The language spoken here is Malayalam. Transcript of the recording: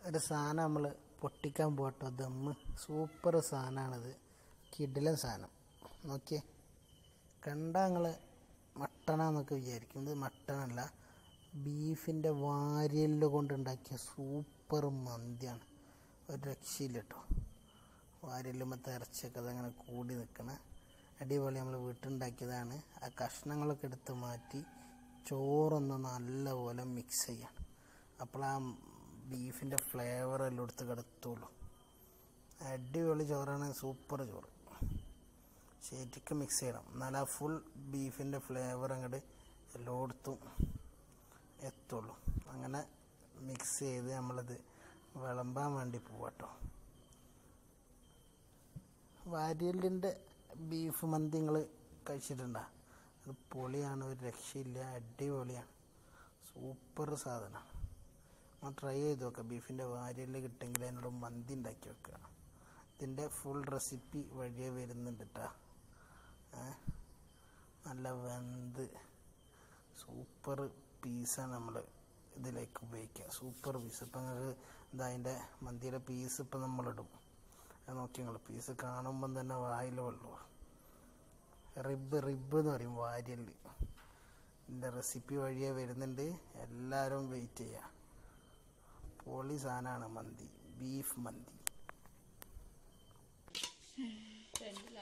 ഒരു സാധനം നമ്മൾ പൊട്ടിക്കാൻ പോട്ടോ ദമ്മ് സൂപ്പർ സാധനമാണിത് കിടിലൻ സാധനം നോക്കിയേ കണ്ടാ നിങ്ങൾ മട്ടണാന്നൊക്കെ വിചാരിക്കും ഇത് മട്ടണല്ല ബീഫിൻ്റെ വാരിയല് കൊണ്ടുണ്ടാക്കിയ സൂപ്പർ മന്തിയാണ് ഒരു രക്ഷയില്ല കേട്ടോ വാരിയല്ലുമ്പത്തെ ഇറച്ചിയൊക്കെ അതങ്ങനെ കൂടി നിൽക്കണ അടിപൊളി നമ്മൾ വീട്ടിലുണ്ടാക്കിയതാണ് ആ കഷ്ണങ്ങളൊക്കെ എടുത്ത് മാറ്റി ചോറൊന്ന് നല്ലപോലെ മിക്സ് ചെയ്യണം അപ്പോൾ ആ ബീഫിൻ്റെ ഫ്ലേവർ എല്ലാം എടുത്ത് കിടത്തുള്ളൂ അടിപൊളി ചോറാണ് സൂപ്പർ ചോറ് ശരിക്കും മിക്സ് ചെയ്യണം എന്നാൽ ആ ഫുൾ ബീഫിൻ്റെ ഫ്ലേവർ അങ്ങോട്ട് എല്ലായിടത്തും എത്തുള്ളൂ അങ്ങനെ മിക്സ് ചെയ്ത് നമ്മളത് വിളമ്പാൻ വേണ്ടി പോവാട്ടോ വാരിയലിൻ്റെ ബീഫ് മന്തി നിങ്ങൾ കഴിച്ചിട്ടുണ്ടോ അത് പൊളിയാണ് ഒരു രക്ഷയില്ല അടിപൊളിയാണ് സൂപ്പർ സാധനമാണ് നമ്മൾ ട്രൈ ചെയ്ത് നോക്കാം ബീഫിൻ്റെ വാരിയല് കിട്ടുമെങ്കിൽ അതിനോട് മന്തി ഉണ്ടാക്കി വെക്കുക ഇതിൻ്റെ ഫുൾ റെസിപ്പി വഴിയേ വരുന്നുണ്ട് കേട്ടോ നല്ല വെന്ത് സൂപ്പർ പീസാണ് നമ്മൾ ഇതിലേക്ക് ഉപയോഗിക്കുക സൂപ്പർ പീസ് ഇപ്പം നിങ്ങൾക്ക് എന്താ അതിൻ്റെ മന്തിയുടെ പീസ് ഇപ്പം നമ്മളിടും അത് നോക്കി നിങ്ങൾ പീസ് കാണുമ്പം തന്നെ വായിൽ വെള്ളു റിബ് റിബ് എന്ന് പറയും വാര്യല് ഇതിൻ്റെ റെസിപ്പി വഴിയേ വരുന്നുണ്ട് എല്ലാവരും വെയിറ്റ് ചെയ്യുക പൊളി സാധനമാണ് മന്തി ബീഫ് മന്തി ഫ്രണ്ടിൽ